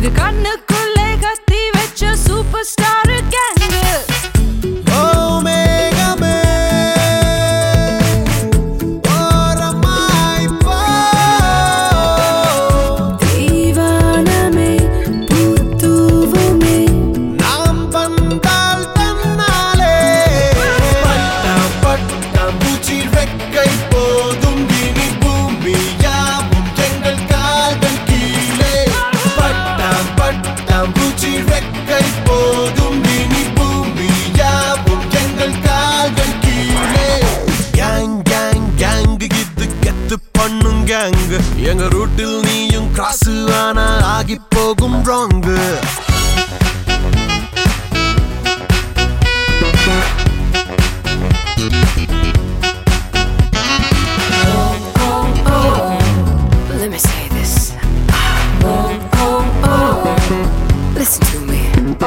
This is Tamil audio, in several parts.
இது கண்ணுக்குள்ளே கத்தி வச்ச சூப்பர் ஸ்டார் கேங்கு ஓ மேகமே ஓரமாய் போ தீவானமே பூத்தூவுமே நாம் வந்தால் தன்னாலே பட்டாம் பட்டாம் பூச்சி ரெக்கை போதும் இனி பூமி யாவும் எங்கள் கால்கள் கீழே பட்டாம் பட்டாம் பூச்சி ரெக்கை போதும் இனி பூமி யாவும் எங்கள் கால்கள் கீழே கேங் கேங் கேங் இது கெத்து பண்ணும் கேங் எங்க ரூட்டில் நீயும் கிராஸ் ஆனா ஆகி போகும் wrong Let me say this. Oh, oh, oh. Listen to me.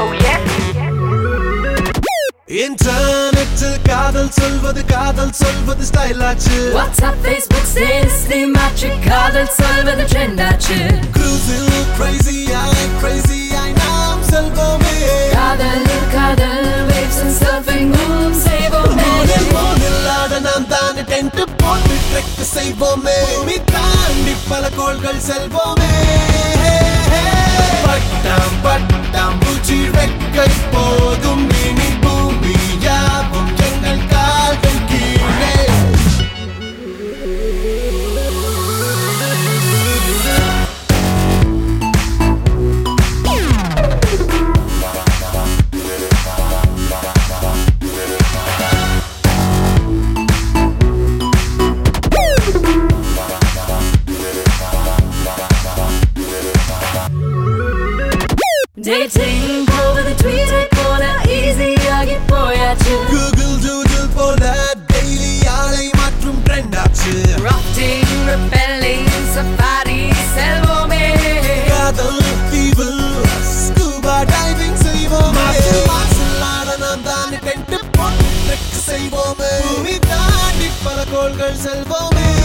இன்டர்நெட்டில் காதல் சொல்வது காதல் சொல்வது ஸ்டைல் ஆச்சு WhatsApp, Facebook, Insta, மாற்று காதல் சொல்வது ட்ரெண்ட் ஆச்சு க்ரூசில் கிரேசி ஆய் கிரேசி ஆய் நாம் செல்வோமே காதல் காதல் waves and surfing moon செய்வோமே மோனில் மோனில் ஆட நாம் தானே டென்ட் போட்டு ட்ரெக் செய்வோமே பூமி தாண்டி பல கோள்கள் செல்வோமே பட்டாம் பட்டாம் பூச்சி ரெக்கை போதும் இனி பூமி யாவும் எங்கள் கால்கள் கீழே Dating போவது ட்வீட்டை போல ஈஸியாகி போயாச்சு கூகுள் ஜூஜில் போல டெய்லி ஆளை மாற்றும் ட்ரெண்ட் ஆச்சு Rafting, rappelling, safari செல்வோமே காதல் தீவில் ஸ்கூபா டைவிங் செய்வோமே மார்ஷல் ஆட நாம் தானே டென்ட் போட்டு ட்ரெக் செய்வோமே பூமி தாண்டி பல கோள்கள் செல்வோமே